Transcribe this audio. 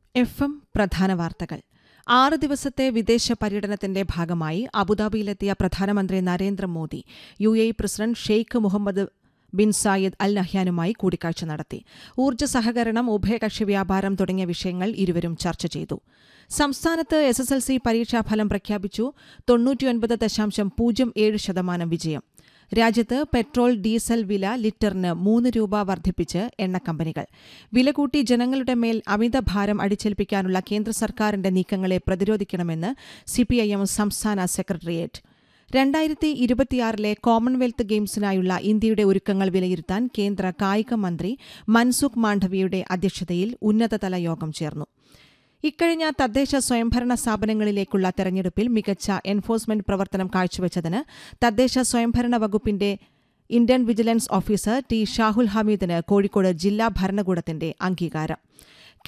F M പ്രധാന വാർത്തകൾ ആറ് ദിവസത്തെ വിദേശ പര്യടനത്തിന്റെ ഭാഗമായി അബുദാബിയിലെത്തിയ പ്രധാനമന്ത്രി Narendra Modi U A president Sheikh Mohammed bin Zayed al നഹ്യാനുമായി കൂടിക്കാഴ്ച നടത്തി ഊർജ്ജ സഹകരണം ഉഭയകക്ഷി വ്യാപാരം തുടങ്ങിയ വിഷയങ്ങൾ ഇരുവരും ചർച്ച ചെയ്തു സംസ്ഥാനത്ത് എസ് എസ് എൽ സി പരീക്ഷാഫലം പ്രഖ്യാപിച്ചു തൊണ്ണൂറ്റിയൊൻപത് ദശാംശം പൂജ്യം ഏഴ് ശതമാനം വിജയം രാജ്യത്ത് പെട്രോൾ ഡീസൽ വില ലിറ്ററിന് മൂന്ന് രൂപ വർദ്ധിപ്പിച്ച് എണ്ണക്കമ്പനികൾ വില കൂട്ടി ജനങ്ങളുടെ മേൽ അമിതഭാരം അടിച്ചേൽപ്പിക്കാനുള്ള കേന്ദ്ര സർക്കാരിന്റെ നീക്കങ്ങളെ പ്രതിരോധിക്കണമെന്ന് സിപിഐഎം സംസ്ഥാന സെക്രട്ടേറിയറ്റ് രണ്ടായിരത്തി ഇരുപത്തിയാറിലെ കോമൺവെൽത്ത് ഗെയിംസിനായുള്ള ഇന്ത്യയുടെ ഒരുക്കങ്ങൾ വിലയിരുത്താൻ കേന്ദ്ര കായിക മന്ത്രി മൻസുഖ് മാണ്ഡവ്യയുടെ അധ്യക്ഷതയിൽ ഉന്നതതല യോഗം ചേർന്നു ഇക്കഴിഞ്ഞ തദ്ദേശ സ്വയംഭരണ സ്ഥാപനങ്ങളിലേക്കുള്ള തെരഞ്ഞെടുപ്പിൽ മികച്ച എൻഫോഴ്സ്മെന്റ് പ്രവർത്തനം കാഴ്ചവെച്ചതിന് തദ്ദേശ സ്വയംഭരണ വകുപ്പിന്റെ Indian vigilance officer T Shahul ഹമീദിന് കോഴിക്കോട് ജില്ലാ ഭരണകൂടത്തിന്റെ അംഗീകാരം